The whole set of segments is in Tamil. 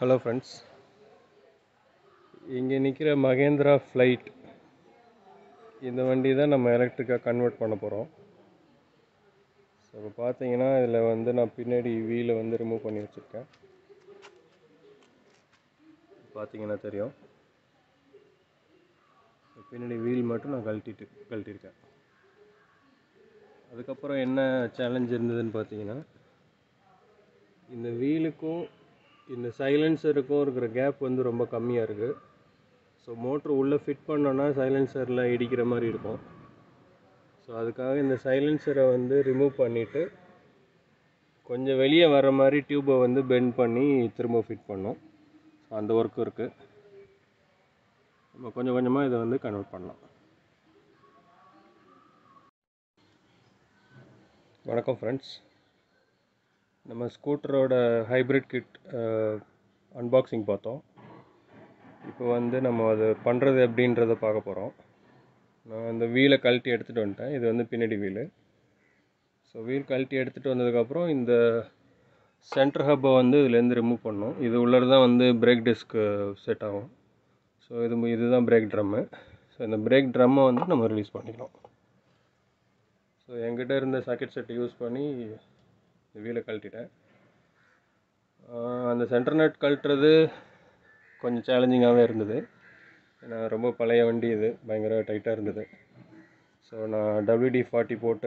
ஹலோ ஃப்ரெண்ட்ஸ் இங்கே நிற்கிற மகேந்திரா ஃப்ளைட் இந்த வண்டி தான் நம்ம எலக்ட்ரிக்காக கன்வெர்ட் பண்ண போகிறோம் ஸோ இப்போ பார்த்தீங்கன்னா இதில் வந்து நான் பின்னாடி வீலை வந்து ரிமூவ் பண்ணி வச்சுருக்கேன் பார்த்தீங்கன்னா தெரியும் பின்னாடி வீல் மட்டும் நான் கழட்டிட்டு கழட்டியிருக்கேன் அதுக்கப்புறம் என்ன சேலஞ்ச் இருந்ததுன்னு பார்த்தீங்கன்னா இந்த வீலுக்கும் இந்த சைலன்சருக்கும் இருக்கிற கேப் வந்து ரொம்ப கம்மியாக இருக்குது ஸோ மோட்ரு உள்ளே ஃபிட் பண்ணோன்னா சைலன்சரில் இடிக்கிற மாதிரி இருக்கும் ஸோ அதுக்காக இந்த சைலன்சரை வந்து ரிமூவ் பண்ணிவிட்டு கொஞ்சம் வெளியே வர மாதிரி டியூப்பை வந்து பெண்ட் பண்ணி திரும்ப ஃபிட் பண்ணோம் ஸோ அந்த ஒர்க்கும் இருக்குது நம்ம கொஞ்சம் கொஞ்சமாக இதை வந்து கன்வெர்ட் பண்ணலாம் வணக்கம் ஃப்ரெண்ட்ஸ் நம்ம ஸ்கூட்டரோட ஹைப்ரிட் கிட் அன்பாக்சிங் பார்த்தோம் இப்போ வந்து நம்ம அது பண்ணுறது எப்படின்றத பார்க்க போகிறோம் நான் இந்த வீலை கழட்டி எடுத்துகிட்டு வந்துட்டேன் இது வந்து பின்னாடி வீலு ஸோ வீல் கழட்டி எடுத்துகிட்டு வந்ததுக்கப்புறம் இந்த சென்டர் ஹப்பை வந்து இதுலேருந்து ரிமூவ் பண்ணோம் இது உள்ளது தான் வந்து பிரேக் டிஸ்க்கு செட் ஆகும் ஸோ இது இதுதான் பிரேக் ட்ரம்மு ஸோ இந்த பிரேக் ட்ரம்மை வந்து நம்ம ரிலீஸ் பண்ணிக்கலாம் ஸோ என்கிட்ட இருந்த சாக்கெட் செட் யூஸ் பண்ணி இந்த வீலை கழட்டிட்டேன் அந்த சென்டர் நட் கழட்டுறது கொஞ்சம் சேலஞ்சிங்காகவே இருந்தது ஏன்னா ரொம்ப பழைய வண்டி இது பயங்கர டைட்டாக இருந்தது ஸோ நான் டபிள்யூடி ஃபார்ட்டி போட்டு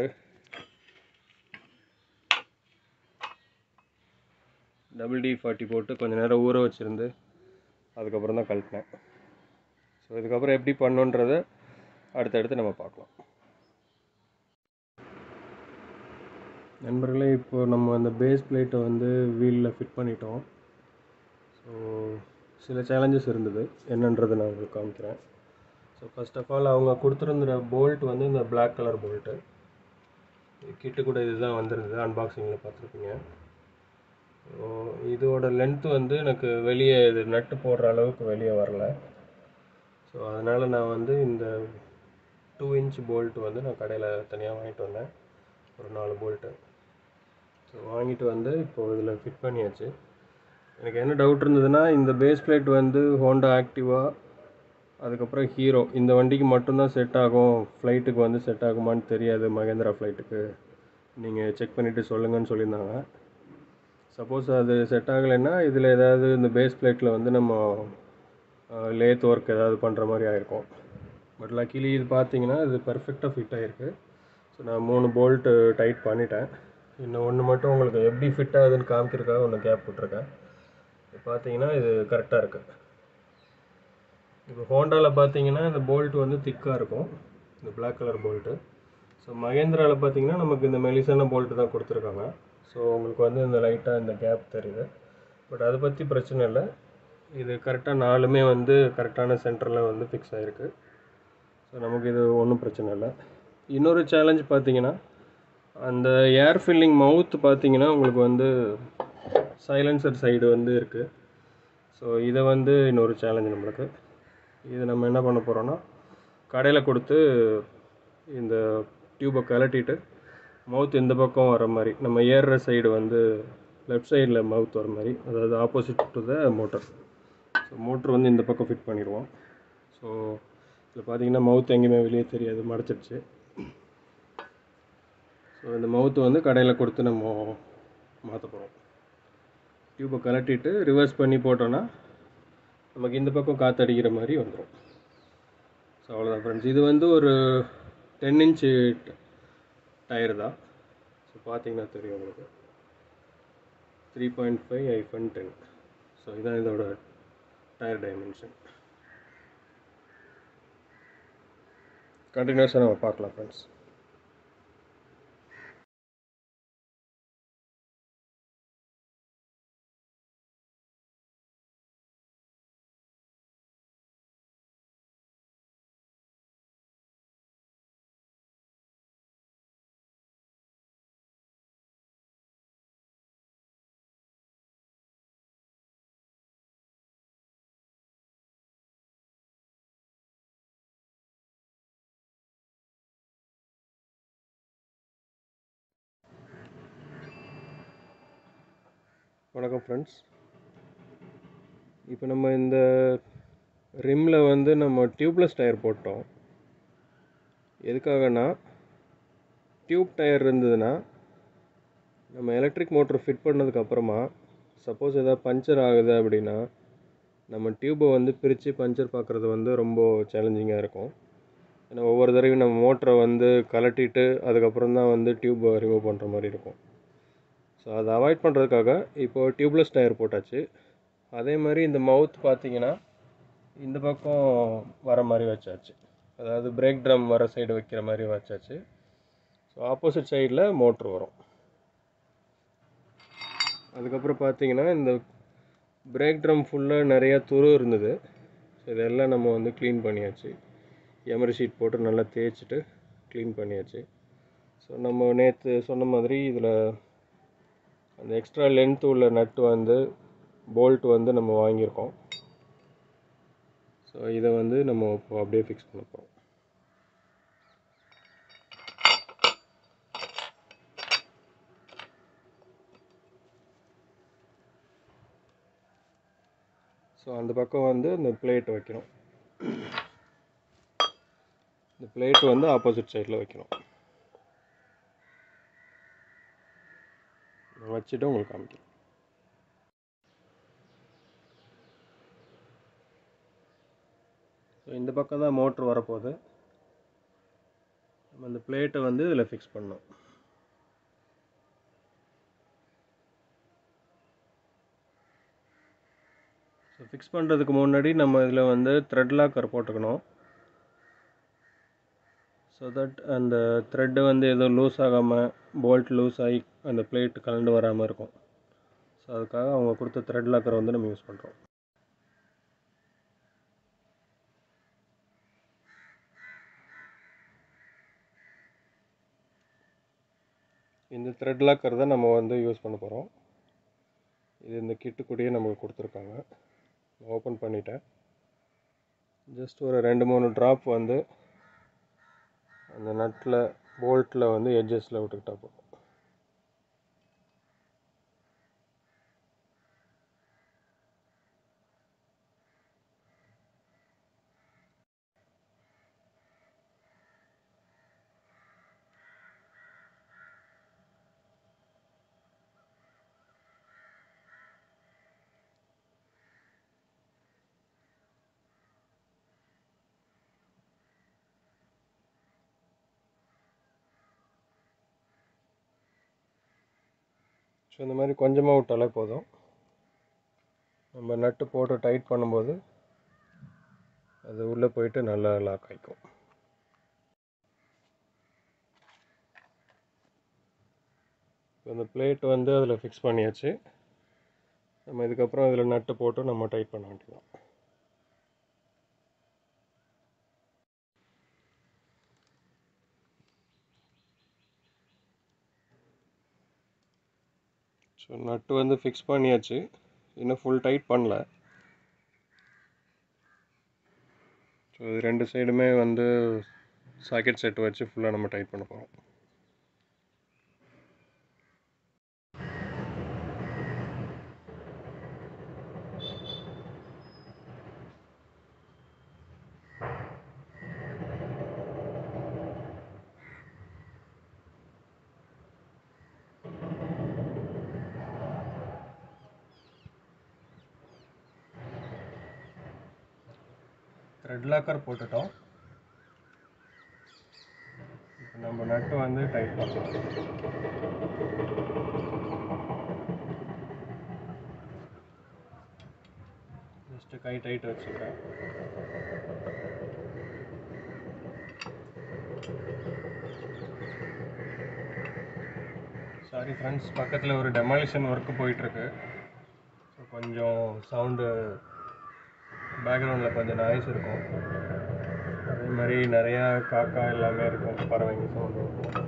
டபுள் டி ஃபார்ட்டி போட்டு கொஞ்சம் நேரம் ஊற வச்சுருந்து அதுக்கப்புறம் தான் கழட்டினேன் ஸோ இதுக்கப்புறம் எப்படி பண்ணுன்றதை அடுத்தடுத்து நம்ம பார்க்கலாம் நண்பர்களே இப்போ நம்ம அந்த பேஸ் பிளேட்டை வந்து வீலில் ஃபிட் பண்ணிட்டோம் ஸோ சில சேலஞ்சஸ் இருந்தது என்னன்றதை நான் உங்களுக்கு காமிக்கிறேன் ஸோ ஃபஸ்ட் ஆஃப் ஆல் அவங்க கொடுத்துருந்த போல்ட் வந்து இந்த பிளாக் கலர் போல்ட்டு கிட்டு கூட இதுதான் வந்திருந்தது அன்பாக்சிங்கில் பார்த்துருப்பீங்க ஸோ இதோட லென்த்து வந்து எனக்கு வெளியே இது நட்டு போடுற அளவுக்கு வெளியே வரல ஸோ அதனால் நான் வந்து இந்த டூ இன்ச் போல்ட் வந்து நான் கடையில் தனியாக வாங்கிட்டு வந்தேன் ஒரு நாலு போல்ட்டு ஸோ வாங்கிட்டு வந்து இப்போது இதில் ஃபிட் பண்ணியாச்சு எனக்கு என்ன டவுட் இருந்ததுன்னா இந்த பேஸ் பிளேட் வந்து ஹோண்டா ஆக்டிவா அதுக்கப்புறம் ஹீரோ இந்த வண்டிக்கு மட்டும்தான் செட் ஆகும் ஃப்ளைட்டுக்கு வந்து செட் ஆகுமான்னு தெரியாது மகேந்திரா ஃப்ளைட்டுக்கு நீங்கள் செக் பண்ணிவிட்டு சொல்லுங்கன்னு சொல்லியிருந்தாங்க சப்போஸ் அது செட் ஆகலைன்னா இதில் ஏதாவது இந்த பேஸ் பிளேட்டில் வந்து நம்ம லேத் ஒர்க் ஏதாவது பண்ணுற மாதிரி ஆயிருக்கும் பட் லக்கிலி இது பார்த்தீங்கன்னா இது பர்ஃபெக்டாக ஃபிட் ஆகிருக்கு ஸோ நான் மூணு போல்ட்டு டைட் பண்ணிட்டேன் இன்னும் ஒன்று மட்டும் உங்களுக்கு எப்படி ஃபிட் ஆகுதுன்னு காமிக்கிறதுக்காக ஒன்று கேப் விட்ருக்கேன் இப்போ பார்த்தீங்கன்னா இது கரெக்டாக இருக்குது இப்போ ஹோண்டாவில் பார்த்தீங்கன்னா இந்த போல்ட் வந்து திக்காக இருக்கும் இந்த பிளாக் கலர் போல்ட்டு ஸோ மகேந்திராவில் பார்த்தீங்கன்னா நமக்கு இந்த மெலிசான போல்ட்டு தான் கொடுத்துருக்காங்க ஸோ உங்களுக்கு வந்து இந்த லைட்டாக இந்த கேப் தெரியுது பட் அதை பற்றி பிரச்சனை இல்லை இது கரெக்டாக நாலுமே வந்து கரெக்டான சென்டரில் வந்து ஃபிக்ஸ் ஆகிருக்கு ஸோ நமக்கு இது ஒன்றும் பிரச்சனை இல்லை இன்னொரு சேலஞ்ச் பார்த்தீங்கன்னா அந்த ஏர் ஃபில்லிங் மவுத் பார்த்தீங்கன்னா உங்களுக்கு வந்து சைலன்சர் சைடு வந்து இருக்குது ஸோ இதை வந்து இன்னொரு சேலஞ்ச் நம்மளுக்கு இது நம்ம என்ன பண்ண போகிறோன்னா கடையில் கொடுத்து இந்த டியூப்பை கலட்டிட்டு மவுத் இந்த பக்கம் வர மாதிரி நம்ம ஏறுற சைடு வந்து லெஃப்ட் சைடில் மவுத் வர மாதிரி அதாவது opposite to the motor so motor வந்து இந்த பக்கம் ஃபிட் பண்ணிடுவோம் ஸோ இதில் பார்த்தீங்கன்னா மவுத் எங்கேயுமே வெளியே தெரியாது மறைச்சிடுச்சு ஸோ இந்த மவுத்து வந்து கடையில் கொடுத்து நம்ம மாற்ற போகிறோம் டியூப்பை கலட்டிட்டு ரிவர்ஸ் பண்ணி போட்டோன்னா நமக்கு இந்த பக்கம் காற்றடிக்கிற மாதிரி வந்துடும் ஸோ அவ்வளோதான் ஃப்ரெண்ட்ஸ் இது வந்து ஒரு டென் இன்ச்சு டயர் தான் ஸோ பார்த்தீங்கன்னா தெரியும் உங்களுக்கு three point five hyphen ten so இதான் இதோட டயர் டைமென்ஷன் கண்டினியூஸாக நம்ம பார்க்கலாம் ஃப்ரெண்ட்ஸ் வணக்கம் ஃப்ரெண்ட்ஸ் இப்போ நம்ம இந்த ரிம்மில் வந்து நம்ம டியூப்லெஸ் டயர் போட்டோம் எதுக்காகனா டியூப் டயர் இருந்ததுன்னா நம்ம எலக்ட்ரிக் மோட்ரு ஃபிட் பண்ணதுக்கப்புறமா சப்போஸ் எதாவது பஞ்சர் ஆகுது அப்படின்னா நம்ம டியூப்பை வந்து பிரித்து பஞ்சர் பார்க்குறது வந்து ரொம்ப சேலஞ்சிங்காக இருக்கும் ஏன்னா ஒவ்வொரு தடவையும் நம்ம மோட்டரை வந்து கலட்டிட்டு அதுக்கப்புறம் தான் வந்து டியூப்பை ரிமூவ் பண்ணுற மாதிரி இருக்கும் ஸோ அதை அவாய்ட் பண்ணுறதுக்காக இப்போது டியூப்லெஸ் டயர் போட்டாச்சு அதே மாதிரி இந்த மவுத் பார்த்தீங்கன்னா இந்த பக்கம் வர மாதிரி வச்சாச்சு அதாவது பிரேக் ட்ரம் வர சைடு வைக்கிற மாதிரி வச்சாச்சு ஸோ ஆப்போசிட் சைடில் மோட்ரு வரும் அதுக்கப்புறம் பார்த்தீங்கன்னா இந்த பிரேக் ட்ரம் ஃபுல்லாக நிறையா துரு இருந்தது ஸோ இதெல்லாம் நம்ம வந்து க்ளீன் பண்ணியாச்சு எமரி ஷீட் போட்டு நல்லா தேய்ச்சிட்டு க்ளீன் பண்ணியாச்சு ஸோ நம்ம நேற்று சொன்ன மாதிரி இதில் அந்த எக்ஸ்ட்ரா லென்த் உள்ள நட்டு வந்து போல்ட் வந்து நம்ம வாங்கியிருக்கோம் ஸோ இதை வந்து நம்ம இப்போ அப்படியே ஃபிக்ஸ் பண்ண போகிறோம் ஸோ அந்த பக்கம் வந்து இந்த பிளேட் வைக்கணும் இந்த பிளேட் வந்து ஆப்போசிட் சைடில் வைக்கணும் நான் வச்சுட்டு உங்களுக்கு காமிக்கிறேன் ஸோ இந்த பக்கம் தான் மோட்ரு வரப்போகுது நம்ம இந்த பிளேட்டை வந்து இதில் ஃபிக்ஸ் பண்ணோம் ஸோ ஃபிக்ஸ் பண்ணுறதுக்கு முன்னாடி நம்ம இதில் வந்து த்ரெட் லாக்கர் போட்டுக்கணும் ஸோ தட் அந்த த்ரெட்டு வந்து எதுவும் லூஸ் ஆகாமல் போல்ட் லூஸ் ஆகி அந்த பிளேட் கலண்டு வராமல் இருக்கும் ஸோ அதுக்காக அவங்க கொடுத்த த்ரெட் லாக்கரை வந்து நம்ம யூஸ் பண்ணுறோம் இந்த த்ரெட் லாக்கர் தான் நம்ம வந்து யூஸ் பண்ண போகிறோம் இது இந்த கிட்டு கூடயே நமக்கு கொடுத்துருக்காங்க ஓப்பன் பண்ணிட்டேன் ஜஸ்ட் ஒரு ரெண்டு மூணு ட்ராப் வந்து அந்த நட்டில் போல்ட்டில் வந்து எட்ஜஸில் விட்டுக்கிட்டா போதும் ஸோ இந்த மாதிரி கொஞ்சமாக விட்டாலே போதும் நம்ம நட்டு போட்டு டைட் பண்ணும்போது அது உள்ளே போயிட்டு நல்லா லாக் ஆகிக்கும் இப்போ இந்த பிளேட் வந்து அதில் ஃபிக்ஸ் பண்ணியாச்சு நம்ம இதுக்கப்புறம் இதில் நட்டு போட்டு நம்ம டைட் பண்ண வேண்டியதான் ஸோ நட்டு வந்து ஃபிக்ஸ் பண்ணியாச்சு இன்னும் ஃபுல் டைட் பண்ணல ஸோ இது ரெண்டு சைடுமே வந்து சாக்கெட் செட் வச்சு ஃபுல்லாக நம்ம டைட் பண்ண போகிறோம் த்ரெட் லாக்கர் போட்டுட்டோம் இப்போ நம்ம நட்டு வந்து டைட் பண்ணலாம் ஜஸ்ட்டு கை டைட் வச்சுக்கிறேன் சாரி ஃப்ரெண்ட்ஸ் பக்கத்தில் ஒரு டெமாலிஷன் ஒர்க்கு போயிட்டுருக்கு ஸோ கொஞ்சம் சவுண்டு பேக்ரவுண்டில் கொஞ்சம் நாய்ஸ் இருக்கும் அதே மாதிரி நிறையா காக்கா எல்லாமே இருக்கும் பறவைங்க சவுண்டு இருக்கும்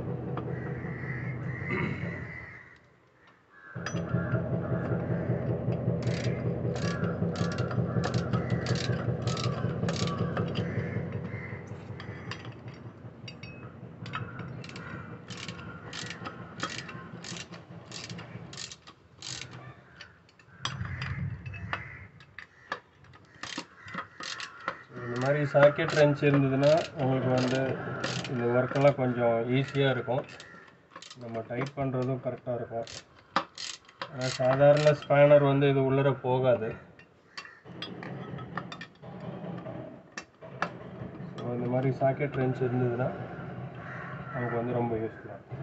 மாதிரி சாக்கெட் ரெஞ்ச் இருந்ததுன்னா உங்களுக்கு வந்து இந்த ஒர்க்கெல்லாம் கொஞ்சம் ஈஸியாக இருக்கும் நம்ம டைட் பண்ணுறதும் கரெக்டாக இருக்கும் ஆனால் சாதாரண ஸ்பேனர் வந்து இது உள்ளர போகாது ஸோ இந்த மாதிரி சாக்கெட் ரெஞ்ச் இருந்ததுன்னா நமக்கு வந்து ரொம்ப யூஸ்ஃபுல்லாக இருக்கும்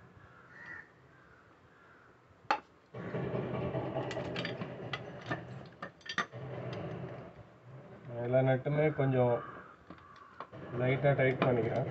எல்லா நட்டுமே கொஞ்சம் லைட்டாக டைட் பண்ணிக்கிறேன்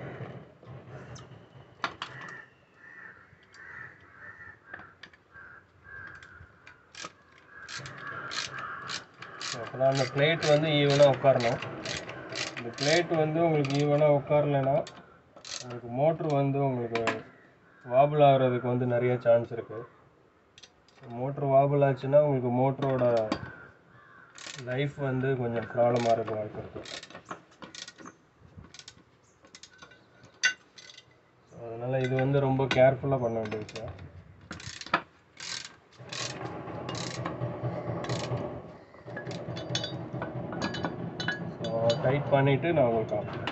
அப்போ தான் அந்த பிளேட் வந்து ஈவனாக உட்காரணும் இந்த பிளேட் வந்து உங்களுக்கு ஈவனாக உட்காரலைன்னா உங்களுக்கு மோட்ரு வந்து உங்களுக்கு வாபிள் ஆகிறதுக்கு வந்து நிறைய சான்ஸ் இருக்குது மோட்ரு வாபிள் ஆச்சுன்னா உங்களுக்கு மோட்டரோட லைஃப் வந்து கொஞ்சம் ப்ராப்ளமாக இருக்க வாய்ப்பு இருக்குது ஸோ அதனால் இது வந்து ரொம்ப கேர்ஃபுல்லாக பண்ண வேண்டிய விஷயம் ஸோ டைட் பண்ணிவிட்டு நான் உங்களுக்கு காமிக்கிறேன்